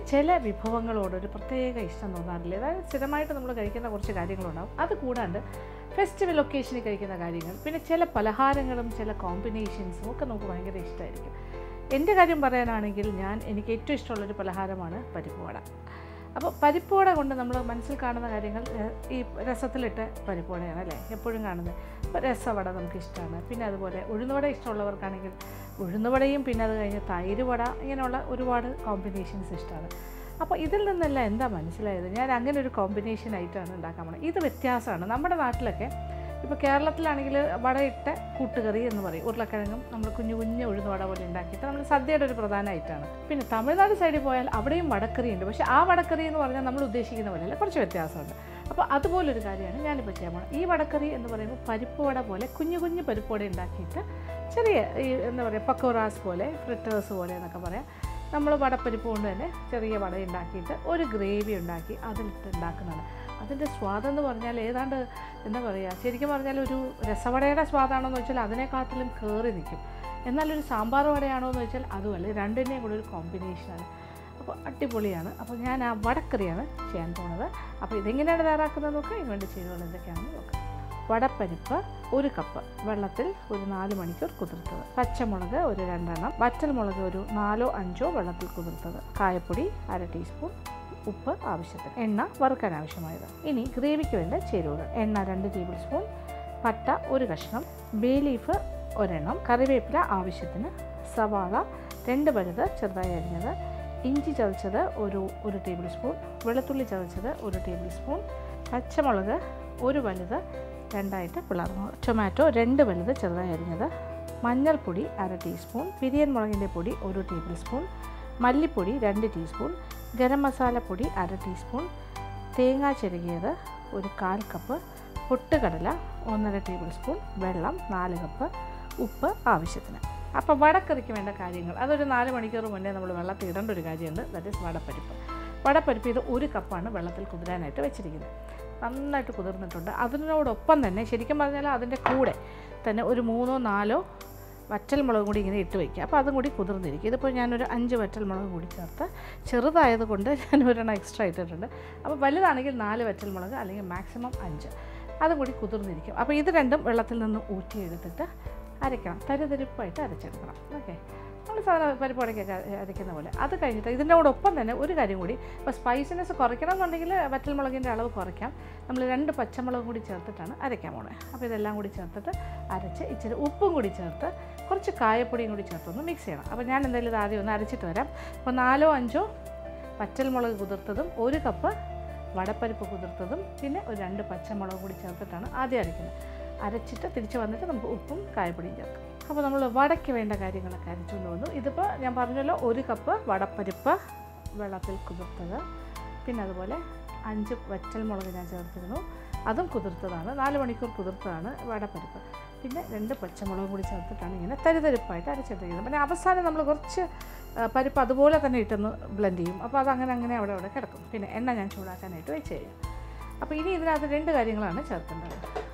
ചില വിഭവങ്ങളോട് ഒരു പ്രത്യേക ഇഷ്ടം തോന്നാറില്ല അതായത് സ്ഥിരമായിട്ട് നമ്മൾ കഴിക്കുന്ന കുറച്ച് കാര്യങ്ങളുണ്ടാവും അത് കൂടാണ്ട് ഫെസ്റ്റിവൽ ഒക്കേഷനിൽ കഴിക്കുന്ന കാര്യങ്ങൾ പിന്നെ ചില പലഹാരങ്ങളും ചില കോമ്പിനേഷൻസും ഒക്കെ നമുക്ക് ഭയങ്കര ഇഷ്ടമായിരിക്കും എൻ്റെ കാര്യം പറയാനാണെങ്കിൽ ഞാൻ എനിക്ക് ഏറ്റവും ഇഷ്ടമുള്ളൊരു പലഹാരമാണ് പരിപ്പ് വട അപ്പോൾ പരിപ്പ് വട കൊണ്ട് നമ്മൾ മനസ്സിൽ കാണുന്ന കാര്യങ്ങൾ ഏഹ്, ഈ രസത്തിലിട്ട് പരിപ്പ് വടയാണ് അല്ലേ എപ്പോഴും കാണുന്നത് അപ്പോൾ രസവട നമുക്ക് ഇഷ്ടമാണ് പിന്നെ അതുപോലെ ഉഴുന്നുവട ഇഷ്ടമുള്ളവർക്കാണെങ്കിൽ ഉഴുന്നുവടയും പിന്നെ അത് കഴിഞ്ഞ് തൈര് വട ഇങ്ങനെയുള്ള ഒരുപാട് കോമ്പിനേഷൻസ് ഇഷ്ടമാണ് അപ്പോൾ ഇതിൽ നിന്നെല്ലാം എന്താ മനസ്സിലായത് ഞാൻ അങ്ങനെ ഒരു കോമ്പിനേഷൻ ആയിട്ടാണ് ഉണ്ടാക്കാൻ പോകുന്നത് ഇത് വ്യത്യാസമാണ് നമ്മുടെ നാട്ടിലൊക്കെ ഇപ്പോൾ കേരളത്തിലാണെങ്കിൽ വടയിട്ട കൂട്ടുകറി എന്ന് പറയും ഉരുളക്കിഴങ്ങും നമ്മൾ കുഞ്ഞു കുഞ്ഞു ഉഴുന്ന് വട പോലെ ഉണ്ടാക്കിയിട്ട് നമ്മൾ സദ്യയുടെ ഒരു പ്രധാന ഐറ്റമാണ് പിന്നെ തമിഴ്നാട് സൈഡിൽ പോയാൽ അവിടെയും വടക്കറി ഉണ്ട് പക്ഷേ ആ വടക്കറി എന്ന് പറഞ്ഞാൽ നമ്മൾ ഉദ്ദേശിക്കുന്ന പോലെയല്ല കുറച്ച് വ്യത്യാസമുണ്ട് അപ്പോൾ അതുപോലൊരു കാര്യമാണ് ഞാനിപ്പോൾ ചെയ്യാൻ പോകുന്നത് ഈ വടക്കറി എന്ന് പറയുമ്പോൾ പരിപ്പ് വട പോലെ കുഞ്ഞു കുഞ്ഞു പരിപ്പ് വട ഉണ്ടാക്കിയിട്ട് ചെറിയ ഈ എന്താ പറയുക പക്കോറാസ് പോലെ ഫ്രിറ്റേഴ്സ് പോലെ എന്നൊക്കെ പറയാം നമ്മൾ വടപ്പരിപ്പ് കൊണ്ട് തന്നെ ചെറിയ വട ഉണ്ടാക്കിയിട്ട് ഒരു ഗ്രേവി ഉണ്ടാക്കി അതിലിട്ട് ഉണ്ടാക്കുന്നതാണ് അതിൻ്റെ സ്വാദെന്ന് പറഞ്ഞാൽ ഏതാണ്ട് എന്താ പറയുക ശരിക്കും പറഞ്ഞാൽ ഒരു രസവടയുടെ സ്വാദാണോ എന്ന് വെച്ചാൽ അതിനെക്കാട്ടിലും കയറി നിൽക്കും എന്നാൽ ഒരു സാമ്പാർ വടയാണോ എന്ന് വെച്ചാൽ അതുമല്ല രണ്ടിൻ്റെയും കൂടെ ഒരു കോമ്പിനേഷനാണ് അപ്പോൾ അടിപൊളിയാണ് അപ്പോൾ ഞാൻ ആ വടക്കറിയാണ് ചെയ്യാൻ പോകുന്നത് അപ്പോൾ ഇതെങ്ങനെയാണ് തയ്യാറാക്കുന്നത് നോക്കാം ഇതിന് വേണ്ടി ചേരുവകൾ എന്തൊക്കെയാണെന്ന് നോക്കാം വടപ്പരിപ്പ് ഒരു കപ്പ് വെള്ളത്തിൽ ഒരു നാല് മണിക്കൂർ കുതിർത്തത് പച്ചമുളക് ഒരു രണ്ടെണ്ണം വറ്റൽമുളക് ഒരു നാലോ അഞ്ചോ വെള്ളത്തിൽ കുതിർത്തത് കായപ്പൊടി അര ടീസ്പൂൺ ഉപ്പ് ആവശ്യത്തിന് എണ്ണ വറുക്കാൻ ആവശ്യമായത് ഇനി ഗ്രേവിക്ക് വേണ്ട ചേരുവകൾ എണ്ണ രണ്ട് ടേബിൾ സ്പൂൺ പട്ട ഒരു കഷ്ണം ബേ ലീഫ് ഒരെണ്ണം കറിവേപ്പില ആവശ്യത്തിന് സവാള രണ്ട് വലുത് ചെറുതായി അരിഞ്ഞത് ഇഞ്ചി ചതച്ചത് ഒരു ഒരു ടേബിൾ സ്പൂൺ വെളുത്തുള്ളി ചതച്ചത് ഒരു ടേബിൾ സ്പൂൺ പച്ചമുളക് ഒരു വലുത് രണ്ടായിട്ട് പിളർന്നു ടൊമാറ്റോ രണ്ട് വലുത് ചെറുതായി അരിഞ്ഞത് മഞ്ഞൾപ്പൊടി അര ടീസ്പൂൺ പിരിയൻ മുളകിൻ്റെ പൊടി ഒരു ടേബിൾ സ്പൂൺ മല്ലിപ്പൊടി രണ്ട് ടീസ്പൂൺ ഗരം മസാലപ്പൊടി അര ടീസ്പൂൺ തേങ്ങ ചിരകിയത് ഒരു കാൽ കപ്പ് പൊട്ടുകടല ഒന്നര ടേബിൾ സ്പൂൺ വെള്ളം നാല് കപ്പ് ഉപ്പ് ആവശ്യത്തിന് അപ്പോൾ വടക്കറിക്ക് വേണ്ട കാര്യങ്ങൾ അതൊരു നാല് മണിക്കൂർ മുന്നേ നമ്മൾ വെള്ളത്തിൽ ഇടേണ്ട ഒരു കാര്യമുണ്ട് ദാറ്റ് ഇസ് വടപ്പരിപ്പ് വടപ്പരിപ്പ് ഇത് ഒരു കപ്പാണ് വെള്ളത്തിൽ കുതിരാനായിട്ട് വെച്ചിരിക്കുന്നത് നന്നായിട്ട് കുതിർന്നിട്ടുണ്ട് അതിനോടൊപ്പം തന്നെ ശരിക്കും പറഞ്ഞാൽ അതിൻ്റെ കൂടെ തന്നെ ഒരു മൂന്നോ നാലോ വറ്റൽമുളകും കൂടി ഇങ്ങനെ ഇട്ട് വയ്ക്കുക അപ്പോൾ അതും കൂടി കുതിർന്നിരിക്കും ഇതിപ്പോൾ ഞാനൊരു അഞ്ച് വറ്റൽമുളക് കൂടി ചേർത്ത് ചെറുതായത് കൊണ്ട് ഞാൻ ഒരെണ്ണം എക്സ്ട്രാ ഇട്ടിട്ടുണ്ട് അപ്പോൾ വലുതാണെങ്കിൽ നാല് വറ്റൽമുളക് അല്ലെങ്കിൽ മാക്സിമം അഞ്ച് അതും കൂടി കുതിർന്നിരിക്കും അപ്പോൾ ഇത് രണ്ടും വെള്ളത്തിൽ നിന്ന് ഊറ്റിയെടുത്തിട്ട് അരയ്ക്കണം തരിതരിപ്പായിട്ട് അരച്ചെടുക്കണം ഓക്കെ നമ്മൾ സാധാരണ പരിപ്പുടക്കൊക്കെ അരയ്ക്കുന്ന പോലെ അത് കഴിഞ്ഞിട്ട് ഇതിൻ്റെ കൂടെ ഒപ്പം തന്നെ ഒരു കാര്യം കൂടി ഇപ്പോൾ സ്പൈസിനെസ് കുറയ്ക്കണം എന്നുണ്ടെങ്കിൽ വറ്റൽമുളകിൻ്റെ അളവ് കുറയ്ക്കാം നമ്മൾ രണ്ട് പച്ചമുളകും കൂടി ചേർത്തിട്ടാണ് അരയ്ക്കാൻ പോണേ അപ്പോൾ ഇതെല്ലാം കൂടി ചേർത്തിട്ട് അരച്ച് ഇച്ചിരി ഉപ്പും കൂടി ചേർത്ത് കുറച്ച് കായപ്പൊടിയും കൂടി ചേർത്തൊന്ന് മിക്സ് ചെയ്യണം അപ്പോൾ ഞാൻ എന്തായാലും ഇത് ആദ്യം ഒന്ന് അരച്ചിട്ട് വരാം അപ്പോൾ നാലോ അഞ്ചോ പച്ചൽമുളക് കുതിർത്തതും ഒരു കപ്പ് വടപ്പരിപ്പ് കുതിർത്തതും പിന്നെ ഒരു രണ്ട് പച്ചമുളക് കൂടി ചേർത്തിട്ടാണ് ആദ്യം അരയ്ക്കുന്നത് അരച്ചിട്ട് തിരിച്ച് വന്നിട്ട് നമുക്ക് ഉപ്പും കായപ്പൊടിയും ചേർക്കാം അപ്പോൾ നമ്മൾ വടയ്ക്ക് വേണ്ട കാര്യങ്ങളൊക്കെ അരച്ചുകൊണ്ട് വന്നു ഇതിപ്പോൾ ഞാൻ പറഞ്ഞല്ലോ ഒരു കപ്പ് വടപ്പരിപ്പ് വെള്ളത്തിൽ കുതിർത്തത് പിന്നെ അതുപോലെ അഞ്ച് വറ്റൽമുളക് ഞാൻ ചേർത്തിരുന്നു അതും കുതിർത്തതാണ് നാല് മണിക്കൂർ കുതിർത്തതാണ് വടപ്പരിപ്പ് പിന്നെ രണ്ട് പച്ചമുളക് കൂടി ചേർത്തിട്ടാണ് ഇങ്ങനെ തരിതരിപ്പായിട്ട് അരച്ചെടുക്കുന്നത് പിന്നെ അവസാനം നമ്മൾ കുറച്ച് ആ, പരിപ്പ് അതുപോലെ തന്നെ ഇട്ടൊന്ന് ബ്ലെൻഡ് ചെയ്യും അപ്പോൾ അത് അങ്ങനെ അങ്ങനെ അവിടെ അവിടെ കിടക്കും പിന്നെ എണ്ണ ഞാൻ ചൂടാക്കാനായിട്ട് വെച്ച് കഴിഞ്ഞു അപ്പോൾ ഇനി ഇതിനകത്ത് രണ്ട് കാര്യങ്ങളാണ് ചേർക്കേണ്ടത്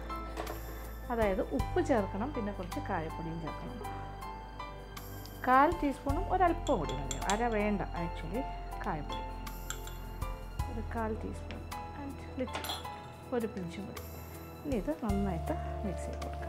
അതായത് ഉപ്പ് ചേർക്കണം പിന്നെ കുറച്ച് കായപ്പൊടിയും ചേർക്കണം കാൽ ടീസ്പൂണും ഒരല്പം കൂടി മതി അര വേണ്ട ആക്ച്വലി കായപ്പൊടി ഒരു കാൽ ടീസ്പൂൺ ആൻഡ് ലിറ്റിൽ ഒരു പിഞ്ചും കൂടി ഇനി ഇത് നന്നായിട്ട് മിക്സ് ചെയ്ത് കൊടുക്കാം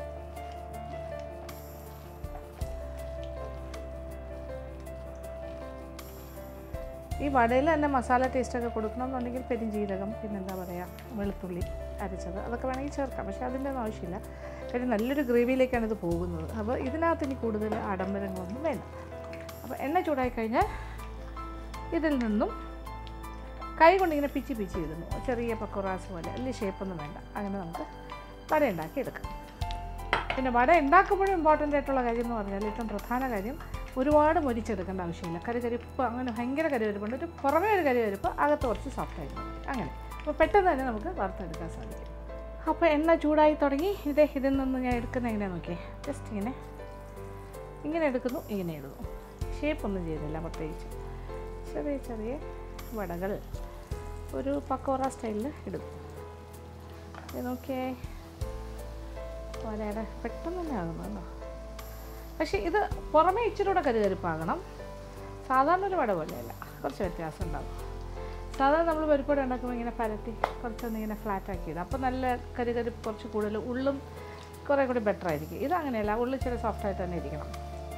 ഈ വടയിൽ തന്നെ മസാല ടേസ്റ്റൊക്കെ കൊടുക്കണമെന്നുണ്ടെങ്കിൽ പെരിഞ്ജീരകം പിന്നെന്താ പറയുക വെളുത്തുള്ളി അരച്ചത് അതൊക്കെ വേണമെങ്കിൽ ചേർക്കാം പക്ഷേ അതിൻ്റെ ഒന്നും ആവശ്യമില്ല കാര്യം നല്ലൊരു ഗ്രേവിയിലേക്കാണ് ഇത് പോകുന്നത് അപ്പോൾ ഇതിനകത്ത് ഇനി കൂടുതൽ ആഡംബരങ്ങളൊന്നും വേണ്ട അപ്പോൾ എണ്ണ ചൂടായി കഴിഞ്ഞാൽ ഇതിൽ നിന്നും കൈ കൊണ്ട് ഇങ്ങനെ പിച്ചി പിച്ചി ഇടുന്നു ചെറിയ പക്കോറാസ് പോലെ വലിയ ഷേപ്പൊന്നും വേണ്ട അങ്ങനെ നമുക്ക് വട ഉണ്ടാക്കി എടുക്കാം പിന്നെ വട ഉണ്ടാക്കുമ്പോഴും ഇമ്പോർട്ടൻ്റ് ആയിട്ടുള്ള കാര്യം എന്ന് പറഞ്ഞാൽ ഏറ്റവും പ്രധാന കാര്യം ഒരുപാട് മൊരിച്ചെടുക്കേണ്ട ആവശ്യമില്ല കരുകരിപ്പ് അങ്ങനെ ഭയങ്കര കരുകരിപ്പുണ്ട് ഒരു പുറമേ ഒരു കരുകരിപ്പ് അകത്ത് കുറച്ച് സോഫ്റ്റ് ആയിട്ട് മതി അങ്ങനെ അപ്പോൾ പെട്ടെന്ന് തന്നെ നമുക്ക് വറുത്തെടുക്കാൻ സാധിക്കും അപ്പോൾ എണ്ണ ചൂടായി തുടങ്ങി ഇതേ ഇതിൽ നിന്ന് ഞാൻ എടുക്കുന്ന എങ്ങനെയാ നോക്കിയേ ജസ്റ്റ് ഇങ്ങനെ ഇങ്ങനെ എടുക്കുന്നു ഇങ്ങനെ ഇടുന്നു ഷേപ്പൊന്നും ചെയ്യുന്നില്ല പ്രത്യേകിച്ച് ചെറിയ ചെറിയ വടകൾ ഒരു പക്കോറ സ്റ്റൈലിൽ ഇടുന്നു ഇത് നോക്കിയേ വടയുടെ പെട്ടെന്ന് തന്നെ ആകുന്നു കേട്ടോ പക്ഷേ ഇത് പുറമേ ഇച്ചിരി കൂടെ കരുകരുപ്പാകണം സാധാരണ ഒരു വട പോലെയല്ല കുറച്ച് വ്യത്യാസം ഉണ്ടാവും സാധാരണ നമ്മൾ പരിപ്പോടെ ഉണ്ടാക്കുമ്പോൾ ഇങ്ങനെ പരത്തി കുറച്ചൊന്ന് ഇങ്ങനെ ഫ്ലാറ്റ് ആക്കിയത് അപ്പോൾ നല്ല കരുകരി കുറച്ച് കൂടുതൽ ഉള്ളും കുറേ കൂടി ബെറ്റർ ആയിരിക്കും ഇത് അങ്ങനെയല്ല ഉള്ളു ഇച്ചിരി സോഫ്റ്റായിട്ട് തന്നെ ഇരിക്കണം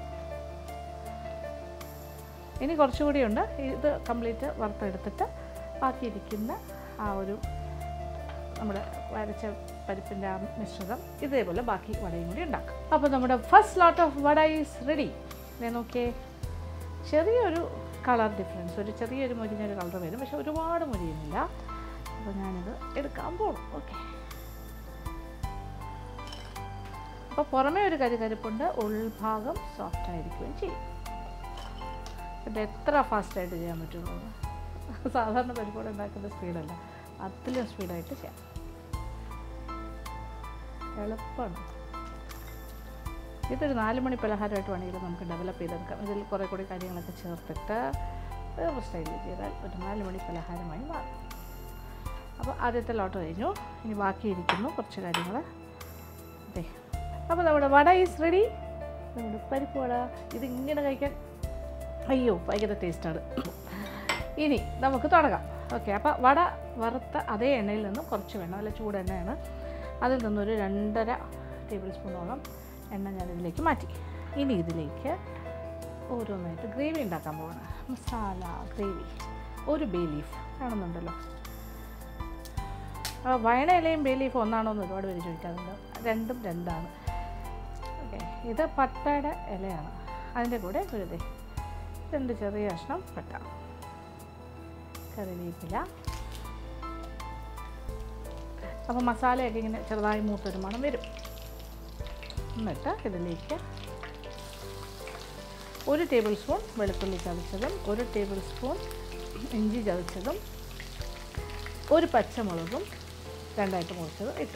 ഇനി കുറച്ചുകൂടി ഉണ്ട് ഇത് കംപ്ലീറ്റ് വറുത്തെടുത്തിട്ട് ബാക്കിയിരിക്കുന്ന ആ ഒരു നമ്മുടെ വരച്ച പരിപ്പിൻ്റെ ആ മിശ്രിതം ഇതേപോലെ ബാക്കി വടയും കൂടി ഉണ്ടാക്കാം അപ്പോൾ നമ്മുടെ first lot of vada is ready ഞാൻ നോക്കിയേ ചെറിയൊരു കളർ ഡിഫറൻസ് ഒരു ചെറിയൊരു മുരിഞ്ഞൊരു കളർ വരും പക്ഷെ ഒരുപാട് മുരിയുന്നില്ല അപ്പോൾ ഞാനിത് എടുക്കാൻ പോകും ഓക്കെ അപ്പോൾ പുറമേ ഒരു കരികരിപ്പുണ്ട് ഉൾഭാഗം സോഫ്റ്റ് ആയിരിക്കുകയും ചെയ്യും ഇത് എത്ര ഫാസ്റ്റായിട്ട് ചെയ്യാൻ പറ്റുള്ളൂ സാധാരണ പരിപ്പോടെ ഉണ്ടാക്കുന്ന സ്പീഡല്ല അതിലും സ്പീഡായിട്ട് ചെയ്യാം എളുപ്പമാണ് ഇതൊരു നാല് മണി പലഹാരമായിട്ട് വേണമെങ്കിൽ നമുക്ക് ഡെവലപ്പ് ചെയ്തെടുക്കാം ഇതിൽ കുറേ കൂടി കാര്യങ്ങളൊക്കെ ചേർത്തിട്ട് വേറെ സ്റ്റൈലിൽ ചെയ്താൽ ഒരു നാല് മണി പലഹാരമായി മാറും അപ്പോൾ ആദ്യത്തെ ലോട്ട് കഴിഞ്ഞു ഇനി ബാക്കിയിരിക്കുന്നു കുറച്ച് കാര്യങ്ങൾ അതെ അപ്പോൾ നമ്മുടെ വട ഈസ് റെഡി നമ്മുടെ പരിപ്പ് വട ഇതിങ്ങനെ കഴിക്കാൻ അയ്യോ ഭയങ്കര ടേസ്റ്റാണ് ഇനി നമുക്ക് തുടങ്ങാം ഓക്കെ അപ്പോൾ വട വറുത്ത അതേ എണ്ണയിൽ നിന്നും കുറച്ച് വേണം നല്ല ചൂടെണ്ണയാണ് അതിൽ നിന്നൊരു രണ്ടര ടേബിൾ സ്പൂണോളം എണ്ണ ഞാൻ ഇതിലേക്ക് മാറ്റി ഇനി ഇതിലേക്ക് ഓരോന്നായിട്ട് ഗ്രേവി ഉണ്ടാക്കാൻ പോകണം മസാല ഗ്രേവി ഒരു ബേ ലീഫ് കാണുന്നുണ്ടല്ലോ അപ്പോൾ വയണ ഇലയും ബേ ലീഫ് ഒന്നാണോ എന്ന് ഒരുപാട് പേര് ചോദിക്കാറുണ്ട് രണ്ടും രണ്ടാണ് ഓക്കെ ഇത് പട്ടയുടെ ഇലയാണ് അതിൻ്റെ കൂടെ ഒരു ദേ രണ്ട് ചെറിയ കഷ്ണം പട്ട കറിവേപ്പില അപ്പോൾ മസാലയൊക്കെ ഇങ്ങനെ ചെറുതായി മൂത്തൊരു മണം വരും എന്നിട്ട് ഇതിലേക്ക് ഒരു ടേബിൾ സ്പൂൺ വെളുത്തുള്ളി ചതച്ചതും ഒരു ടേബിൾ സ്പൂൺ ഇഞ്ചി ചതച്ചതും ഒരു പച്ചമുളകും രണ്ടായിട്ട് മുറിച്ചത് ഇട്ടു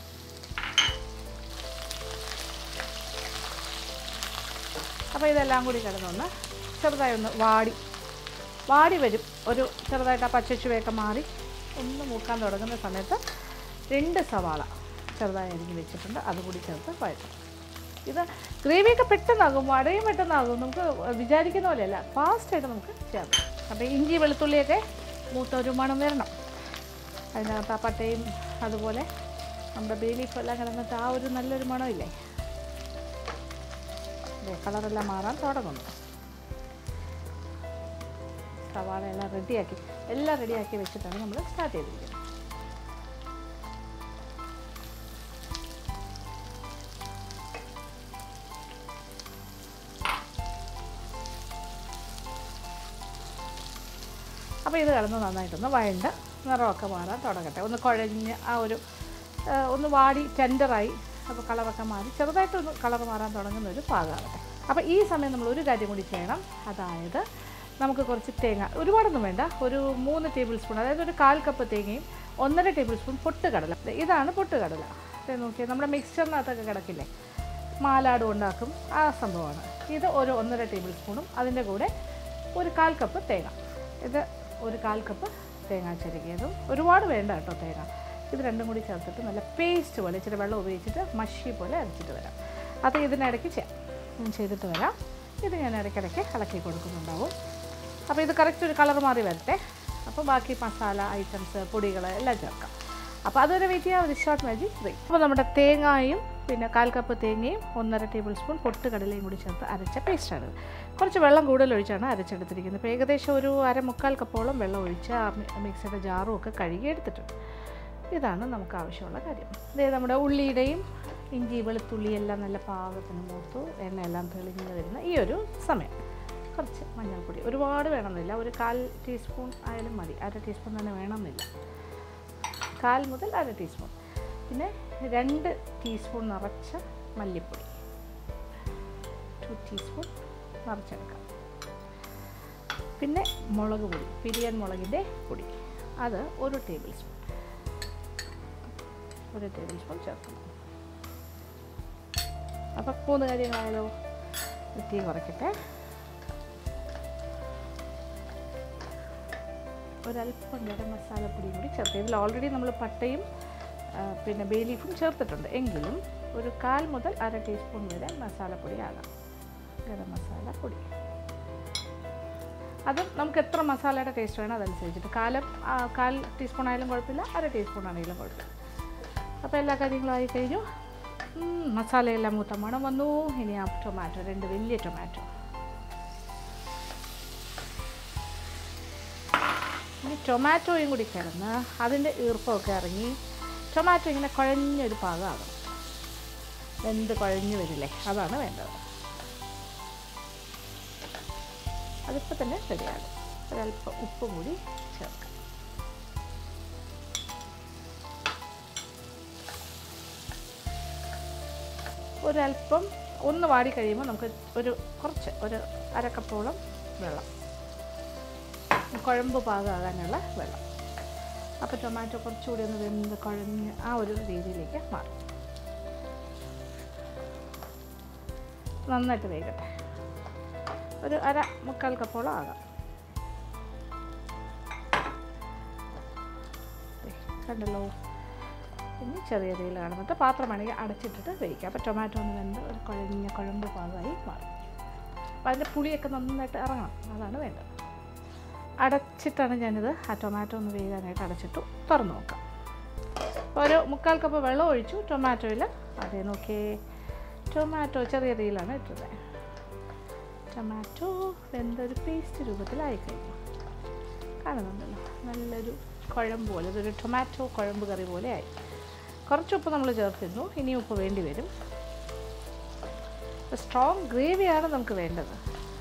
അപ്പോൾ ഇതെല്ലാം കൂടി കിടന്നൊന്ന് ചെറുതായി ഒന്ന് വാടി വാടി വരും ഒരു ചെറുതായിട്ട് ആ പച്ചച്ചുവയൊക്കെ മാറി ഒന്ന് മൂക്കാൻ തുടങ്ങുന്ന സമയത്ത് രണ്ട് സവാള ചെറുതായി അരിഞ്ഞ് വെച്ചിട്ടുണ്ട് അതുകൂടി ചേർത്ത് വഴറ്റും ഇത് ഗ്രേവിയൊക്കെ പെട്ടെന്നാകും വടയും പെട്ടെന്നാകും നമുക്ക് വിചാരിക്കുന്ന പോലെയല്ല ഫാസ്റ്റായിട്ട് നമുക്ക് ചെയ്യാം അപ്പോൾ ഇഞ്ചി വെളുത്തുള്ളിയൊക്കെ മൂത്ത ഒരു മണം വരണം അതിനകത്ത് ആ പട്ടയും അതുപോലെ നമ്മുടെ ബേലീഫ് എല്ലാം കിടന്നിട്ട് ആ ഒരു നല്ലൊരു മണമില്ലേ അതെ കളറെല്ലാം മാറാൻ തുടങ്ങുന്നു സവാള എല്ലാം റെഡിയാക്കി എല്ലാം റെഡിയാക്കി വെച്ചിട്ടാണ് നമ്മൾ സ്റ്റാർട്ട് ചെയ്തിരിക്കുന്നത് അപ്പോൾ ഇത് കിടന്ന് നന്നായിട്ടൊന്ന് വഴണ്ട് നിറമൊക്കെ മാറാൻ തുടങ്ങട്ടെ ഒന്ന് കുഴഞ്ഞ് ആ ഒരു ആ, ഒന്ന് വാടി ടെൻഡറായി അപ്പോൾ കളറൊക്കെ മാറി ചെറുതായിട്ടൊന്ന് കളർ മാറാൻ തുടങ്ങുന്ന ഒരു പാകമാകട്ടെ അപ്പോൾ ഈ സമയം നമ്മൾ ഒരു കാര്യം കൂടി ചെയ്യണം അതായത് നമുക്ക് കുറച്ച് തേങ്ങ ഒരുപാടൊന്നും വേണ്ട ഒരു മൂന്ന് ടേബിൾ സ്പൂൺ അതായത് ഒരു കാൽ കപ്പ് തേങ്ങയും ഒന്നര ടേബിൾ സ്പൂൺ പൊട്ടുകടല ദേ ഇതാണ് പൊട്ടുകടല ദേ നോക്കിയാൽ നമ്മുടെ മിക്സ്ചറിനകത്തൊക്കെ കിടക്കില്ലേ മാലാടും ഉണ്ടാക്കും ആ സംഭവമാണ് ഇത് ഒരു ഒന്നര ടേബിൾ സ്പൂണും അതിൻ്റെ കൂടെ ഒരു കാൽ കപ്പ് തേങ്ങ ഇത് ഒരു കാൽ കപ്പ് തേങ്ങ ചിരകിയതും ഒരുപാട് വേണ്ട കേട്ടോ തേങ്ങ ഇത് രണ്ടും കൂടി ചേർത്തിട്ട് നല്ല പേസ്റ്റ് പോലെ ഇച്ചിരി വെള്ളം ഉപയോഗിച്ചിട്ട് മഷി പോലെ അരച്ചിട്ട് വരാം അത് ഇതിനിടയ്ക്ക് ചെയ്യാം ഞാൻ ചെയ്തിട്ട് വരാം ഇത് ഞാൻ ഇടയ്ക്കിടയ്ക്ക് ഇളക്കി കൊടുക്കുന്നുണ്ടാവും അപ്പോൾ ഇത് കറക്റ്റ് ഒരു കളർ മാറി വരട്ടെ അപ്പോൾ ബാക്കി മസാല ഐറ്റംസ് പൊടികൾ എല്ലാം ചേർക്കാം അപ്പോൾ അതൊരു വെയിറ്റ് ചെയ്യാം ഒരു ഷോർട്ട് മാജിക് റെഡി അപ്പോൾ നമ്മുടെ തേങ്ങയും പിന്നെ കാൽ കപ്പ് തേങ്ങയും ഒന്നര ടേബിൾ സ്പൂൺ പൊട്ടുകടലയും കൂടി ചേർത്ത് അരച്ച പേസ്റ്റാണ് കുറച്ച് വെള്ളം കൂടുതൽ ഒഴിച്ചാണ് അരച്ചെടുത്തിരിക്കുന്നത് ഇപ്പോൾ ഏകദേശം ഒരു അര മുക്കാൽ കപ്പോളം വെള്ളം ഒഴിച്ച് ആ മി- മിക്സിയുടെ ജാറും ഒക്കെ കഴുകി എടുത്തിട്ടുണ്ട് ഇതാണ് നമുക്ക് ആവശ്യമുള്ള കാര്യം ഇതേ നമ്മുടെ ഉള്ളിയുടെയും ഇഞ്ചി വെളുത്തുള്ളി എല്ലാം നല്ല പാകത്തിന് മൂത്തു എണ്ണയെല്ലാം തെളിഞ്ഞ് വരുന്ന ഈ ഒരു സമയം കുറച്ച് മഞ്ഞൾപ്പൊടി ഒരുപാട് വേണമെന്നില്ല ഒരു കാൽ ടീസ്പൂൺ ആയാലും മതി അര ടീസ്പൂൺ തന്നെ വേണമെന്നില്ല കാൽ മുതൽ അര ടീസ്പൂൺ പിന്നെ രണ്ട് ടീസ്പൂൺ നിറച്ച മല്ലിപ്പൊടി ടു ടീസ്പൂൺ നിറച്ചെടുക്കാം പിന്നെ മുളക് പൊടി പിരിയൻ മുളകിൻ്റെ പൊടി അത് ഒരു ടേബിൾ സ്പൂൺ ഒരു ടേബിൾ സ്പൂൺ ചേർക്കണം അപ്പം മൂന്ന് കാര്യങ്ങളായാലോ തീ കുറയ്ക്കട്ടെ ഒരല്പം ഗരം മസാലപ്പൊടിയും കൂടി ചേർത്ത് ഇതിൽ ഓൾറെഡി നമ്മൾ പട്ടയും ആ, പിന്നെ ബേ ലീഫും ചേർത്തിട്ടുണ്ട് എങ്കിലും ഒരു കാൽ മുതൽ അര ടീസ്പൂൺ വരെ മസാലപ്പൊടി ആകാം ഗരം മസാല പൊടി അതും നമുക്ക് എത്ര മസാലയുടെ ടേസ്റ്റ് വേണം അതനുസരിച്ചിട്ട് കാലം ആ, കാൽ ടീസ്പൂൺ ആയാലും കുഴപ്പമില്ല അര ടീസ്പൂൺ ആണെങ്കിലും കുഴപ്പമില്ല അപ്പോൾ എല്ലാ കാര്യങ്ങളും ആയി കഴിഞ്ഞു ഉം, മസാലയെല്ലാം മൂത്ത മണം വന്നു ഇനി ആ ടൊമാറ്റോ രണ്ട് വലിയ ടൊമാറ്റോ ഇനി ടൊമാറ്റോയും കൂടി കിടന്ന് അതിൻ്റെ ഈർപ്പമൊക്കെ ഇറങ്ങി ടൊമാറ്റോ ഇങ്ങനെ കുഴഞ്ഞൊരു പാകമാകണം വെന്ത് കുഴഞ്ഞു വരില്ലേ അതാണ് വേണ്ടത് അതിപ്പോൾ തന്നെ റെഡിയാകും ഒരല്പം ഉപ്പും കൂടി ചേർക്കാം ഒരല്പം ഒന്ന് വാടി കഴിയുമ്പോൾ നമുക്ക് ഒരു കുറച്ച് ഒരു അരക്കപ്പോളം വെള്ളം കുഴമ്പ് പാകമാകാനുള്ള വെള്ളം അപ്പോൾ ടൊമാറ്റോ കുറച്ചുകൂടി ഒന്ന് വെന്ത് കുഴഞ്ഞ് ആ ഒരു രീതിയിലേക്ക് മാറും നന്നായിട്ട് വേകട്ടെ ഒരു അര മുക്കാൽ കപ്പോളം ആകാം ദേ, കണ്ടല്ലോ ഇനി ചെറിയ തീയിൽ കിടന്നിട്ട് പാത്രമാണെങ്കിൽ അടച്ചിട്ടിട്ട് വേവിക്കാം അപ്പോൾ ടൊമാറ്റോ ഒന്ന് വെന്ത് ഒരു കുഴഞ്ഞ കുഴമ്പ് പാകമായി മാറും അപ്പോൾ അതിൻ്റെ പുളിയൊക്കെ നന്നായിട്ട് ഇറങ്ങണം അതാണ് വേണ്ടത് അടച്ചിട്ടാണ് ഞാനിത് ആ ടൊമാറ്റോ ഒന്ന് വേകാനായിട്ട് അടച്ചിട്ടു തുറന്ന് നോക്കാം അപ്പോൾ ഒരു മുക്കാൽ കപ്പ് വെള്ളം ഒഴിച്ചു ടൊമാറ്റോയിൽ അതേ നോക്കിയേ ടൊമാറ്റോ ചെറിയ തീയിലാണ് ഇട്ടത് ടൊമാറ്റോ വെന്തൊരു പേസ്റ്റ് രൂപത്തിലായി കഴിഞ്ഞു കാണുന്നുണ്ടല്ലോ നല്ലൊരു കുഴമ്പ് പോലെ ഇതൊരു ടൊമാറ്റോ കുഴമ്പ് കറി പോലെ ആയി കുറച്ച് ഉപ്പ് നമ്മൾ ചേർത്തിരുന്നു ഇനി ഉപ്പ് വേണ്ടി വരും സ്ട്രോങ് ഗ്രേവിയാണ് നമുക്ക് വേണ്ടത്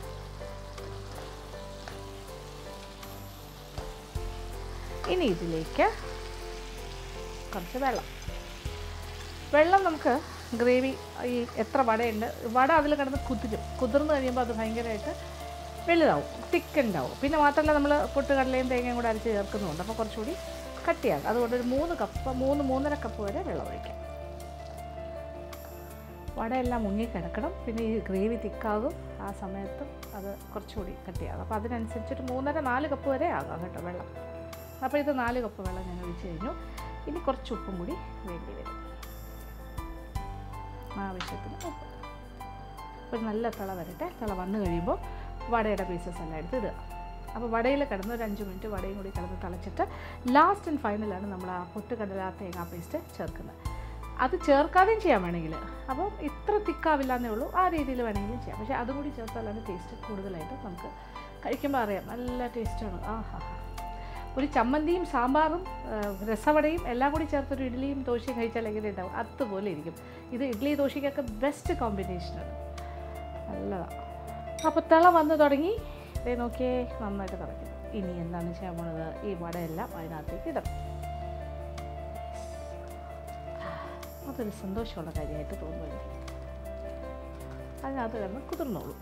ഇനി ഇതിലേക്ക് കുറച്ച് വെള്ളം വെള്ളം നമുക്ക് ഗ്രേവി ഈ എത്ര വടയുണ്ട് വട അതിൽ കിടന്ന് കുതിരും കുതിർന്ന് കഴിയുമ്പോൾ അത് ഭയങ്കരമായിട്ട് വലുതാവും തിക്ക് ഉണ്ടാവും പിന്നെ മാത്രമല്ല നമ്മൾ പൊട്ടുകടലയും തേങ്ങയും കൂടെ അരച്ച് ചേർക്കുന്നുണ്ട് അപ്പോൾ കുറച്ചുകൂടി കട്ടിയാകും അതുകൊണ്ട് ഒരു മൂന്ന് കപ്പ് മൂന്ന് മൂന്നര കപ്പ് വരെ വെള്ളം ഒഴിക്കാം വടയെല്ലാം മുങ്ങിക്കിടക്കണം പിന്നെ ഈ ഗ്രേവി തിക്കാകും ആ സമയത്തും അത് കുറച്ചുകൂടി കട്ടിയാകും അപ്പോൾ അതിനനുസരിച്ചൊരു മൂന്നര നാല് കപ്പ് വരെ ആകാം കേട്ടോ വെള്ളം അപ്പോൾ ഇത് നാല് കപ്പ് വെള്ളം ഞാൻ ഒഴിച്ച് കഴിഞ്ഞു ഇനി കുറച്ച് ഉപ്പും കൂടി വേണ്ടി വരും ആവശ്യത്തിന് ഉപ്പ് ഒരു നല്ല തിള വരട്ടെ തിള വന്നു കഴിയുമ്പോൾ വടയുടെ പീസസ് എല്ലാം എടുത്ത് ഇടുക അപ്പോൾ വടയിൽ കിടന്ന് ഒരു അഞ്ച് മിനിറ്റ് വടയും കൂടി കിടന്ന് തിളച്ചിട്ട് ലാസ്റ്റ് ആൻഡ് ഫൈനലാണ് നമ്മൾ ആ പൊട്ടുകടല തേങ്ങാ പേസ്റ്റ് ചേർക്കുന്നത് അത് ചേർക്കാതെയും ചെയ്യാൻ വേണമെങ്കിൽ അപ്പം ഇത്ര തിക്കാവില്ല എന്നേ ഉള്ളൂ ആ രീതിയിൽ വേണമെങ്കിലും ചെയ്യാം പക്ഷേ അതും കൂടി ചേർത്താലാണ് ടേസ്റ്റ് കൂടുതലായിട്ട് നമുക്ക് കഴിക്കുമ്പോൾ അറിയാം നല്ല ടേസ്റ്റാണ് ആ ഹാ ഹാ ഒരു ചമ്മന്തിയും സാമ്പാറും ആ, രസവടയും എല്ലാം കൂടി ചേർത്തൊരു ഇഡ്ഡലിയും ദോശയും കഴിച്ചാൽ എങ്ങനെ ഉണ്ടാവും അതുപോലെ ഇരിക്കും ഇത് ഇഡ്ഡലി ദോശയ്ക്കൊക്കെ ബെസ്റ്റ് കോമ്പിനേഷനാണ് നല്ലതാണ് അപ്പോൾ തിള വന്ന് തുടങ്ങി ഇതേ നോക്കിയേ നന്നായിട്ട് തിളയ്ക്കും ഇനി എന്താണ് ചെയ്യാൻ പോണത് ഈ വടയെല്ലാം അതിനകത്തേക്ക് ഇടണം അതൊരു സന്തോഷമുള്ള കാര്യമായിട്ട് തോന്നുന്നു എനിക്ക്. അതിനകത്ത് കിടന്ന് കുതിർന്നോളൂ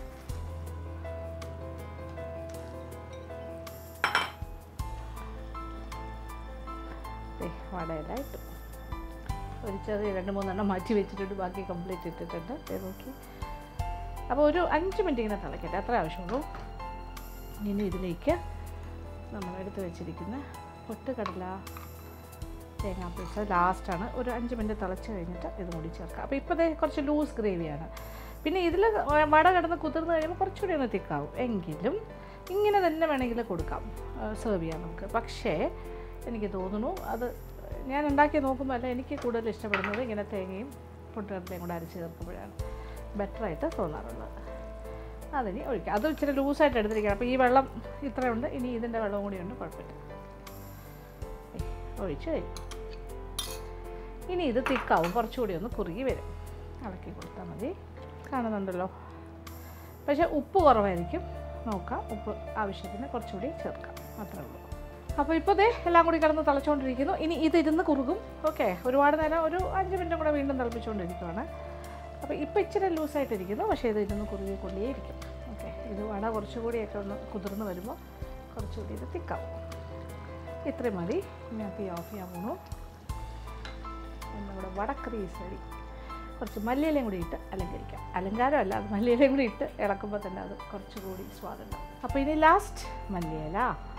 ദേ, വടയെല്ലാം ഇട്ടു ഒരു ചെറിയ രണ്ട് മൂന്നെണ്ണം മാറ്റി വെച്ചിട്ടുണ്ട് ബാക്കി കംപ്ലീറ്റ് ഇട്ടിട്ടുണ്ട് ദേ നോക്കി അപ്പോൾ ഒരു അഞ്ച് മിനിറ്റ് ഇങ്ങനെ തിളക്കട്ടെ അത്ര ആവശ്യമുള്ളൂ ഇനി ഇതിലേക്ക് നമ്മൾ എടുത്ത് വെച്ചിരിക്കുന്ന പൊട്ടുകടല തേങ്ങാപ്പീസ് ലാസ്റ്റാണ് ഒരു അഞ്ച് മിനിറ്റ് തിളച്ച് കഴിഞ്ഞിട്ട് ഇതും കൂടി ചേർക്കാം അപ്പോൾ ഇപ്പോൾ ദേ കുറച്ച് ലൂസ് ഗ്രേവിയാണ് പിന്നെ ഇതിൽ വട കിടന്ന് കുതിർന്ന് കഴിയുമ്പോൾ കുറച്ചുകൂടി ഒന്ന് തിക്കാവും എങ്കിലും ഇങ്ങനെ തന്നെ വേണമെങ്കിൽ കൊടുക്കാം സെർവ് ചെയ്യാം നമുക്ക് പക്ഷേ എനിക്ക് തോന്നുന്നു അത് ഞാൻ ഉണ്ടാക്കി നോക്കുമ്പോൾ അല്ല എനിക്ക് കൂടുതൽ ഇഷ്ടപ്പെടുന്നത് ഇങ്ങനെ തേങ്ങയും പൊട്ടുകടലയും കൂടെ അരച്ച് ചേർക്കുമ്പോഴാണ് ബെറ്ററായിട്ട് തോന്നാറുള്ളത് അതിനി ഒഴിക്കാം അത് ഇച്ചിരി ലൂസായിട്ട് എടുത്തിരിക്കണം അപ്പോൾ ഈ വെള്ളം ഇത്രയുണ്ട് ഇനി ഇതിൻ്റെ വെള്ളവും കൂടിയുണ്ട് കുഴപ്പമില്ല ഏയ്, ഒഴിച്ച് കഴിഞ്ഞു ഇനി ഇത് തിക്കാവും കുറച്ചുകൂടി ഒന്ന് കുറുകി വരും ഇളക്കി കൊടുത്താൽ മതി കാണുന്നുണ്ടല്ലോ പക്ഷേ ഉപ്പ് കുറവായിരിക്കും നോക്കാം ഉപ്പ് ആവശ്യത്തിന് കുറച്ചുകൂടി ചേർക്കാം അത്രേ ഉള്ളൂ അപ്പോൾ ഇപ്പോൾ ദേ എല്ലാം കൂടി കിടന്ന് തിളച്ചുകൊണ്ടിരിക്കുന്നു ഇനി ഇതിരുന്ന് കുറുകും ഓക്കെ ഒരുപാട് നേരം ഒരു അഞ്ച് മിനിറ്റും കൂടെ വീണ്ടും തിളപ്പിച്ചുകൊണ്ടിരിക്കുവാണ് അപ്പോൾ ഇപ്പോൾ ഇച്ചിരി ലൂസായിട്ടിരിക്കുന്നു പക്ഷേ ഇത് ഇരുന്ന് കുറുകിക്കൊണ്ടേയിരിക്കും ഓക്കെ ഇത് വട കുറച്ചുകൂടിയൊക്കെ ഒന്ന് കുതിർന്ന് വരുമ്പോൾ കുറച്ചുകൂടി ഇത് തിക്കാവും ഇത്രയും മതി ഞാൻ തീ ഓഫ് ചെയ്യാൻ പോണു നമ്മുടെ വടക്കറീസ് റെഡി കുറച്ച് മല്ലിയിലയും കൂടി ഇട്ട് അലങ്കരിക്കാം അലങ്കാരമല്ല അത് മല്ലിയിലയും കൂടി ഇട്ട് ഇളക്കുമ്പോൾ തന്നെ അത് കുറച്ചുകൂടി സ്വാദുണ്ടാവും അപ്പോൾ ഇനി ലാസ്റ്റ് മല്ലിയില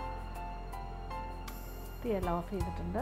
തീയെല്ലാം ഓഫ് ചെയ്തിട്ടുണ്ട്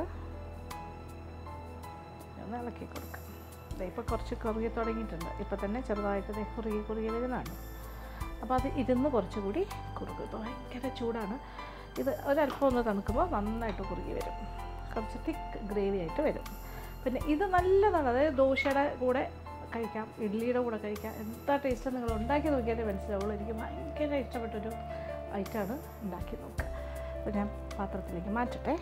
ഒന്ന് ഇളക്കി കൊടുക്കാം ദേ ഇപ്പോൾ കുറച്ച് കുറുകി തുടങ്ങിയിട്ടുണ്ട് ഇപ്പോൾ തന്നെ ചെറുതായിട്ട് ദേ കുറുകി കുറുകി വരുന്നതാണ് അപ്പോൾ അത് ഇരുന്ന് കുറച്ചുകൂടി കുറുകും ഇപ്പോൾ ഭയങ്കര ചൂടാണ് ഇത് ഒരല്പം ഒന്ന് തണുക്കുമ്പോൾ നന്നായിട്ട് കുറുകി വരും കുറച്ച് തിക്ക് ഗ്രേവി ആയിട്ട് വരും പിന്നെ ഇത് നല്ലതാണ് അതായത് ദോശയുടെ കൂടെ കഴിക്കാം ഇഡ്ഡലിയുടെ കൂടെ കഴിക്കാം എന്താ ടേസ്റ്റ് നിങ്ങൾ ഉണ്ടാക്കി നോക്കിയാലേ മനസ്സിലാവുള്ളൂ എനിക്ക് ഭയങ്കര ഇഷ്ടപ്പെട്ടൊരു ഐറ്റമാണ് ഉണ്ടാക്കി നോക്കുക അപ്പോൾ ഞാൻ പാത്രത്തിലേക്ക് മാറ്റട്ടെ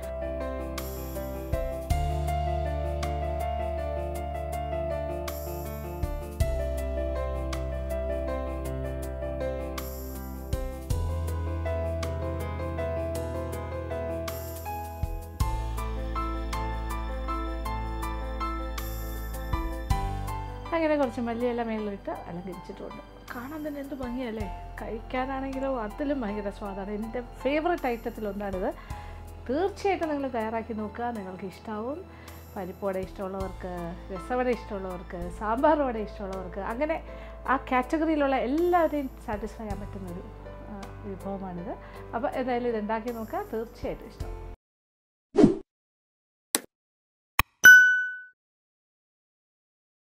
അങ്ങനെ കുറച്ച് മല്ലിയില മേളിലിട്ട് അലങ്കരിച്ചിട്ടുണ്ട് കാണാൻ തന്നെ എന്ത് ഭംഗിയല്ലേ കഴിക്കാനാണെങ്കിലോ അതിലും ഭയങ്കര സ്വാദാണ് എൻ്റെ ഫേവററ്റ് ഐറ്റത്തിലൊന്നാണിത് തീർച്ചയായിട്ടും നിങ്ങൾ തയ്യാറാക്കി നോക്കുക നിങ്ങൾക്ക് ഇഷ്ടാവും പരിപ്പോടെ ഇഷ്ടമുള്ളവർക്ക് രസവട ഇഷ്ടമുള്ളവർക്ക് സാമ്പാർ വട ഇഷ്ടമുള്ളവർക്ക് അങ്ങനെ ആ കാറ്റഗറിയിലുള്ള എല്ലാവരെയും സാറ്റിസ്ഫൈ ചെയ്യാൻ പറ്റുന്നൊരു ആ, വിഭവമാണിത് അപ്പോൾ എന്തായാലും ഇത് ഉണ്ടാക്കി നോക്കുക തീർച്ചയായിട്ടും ഇഷ്ടം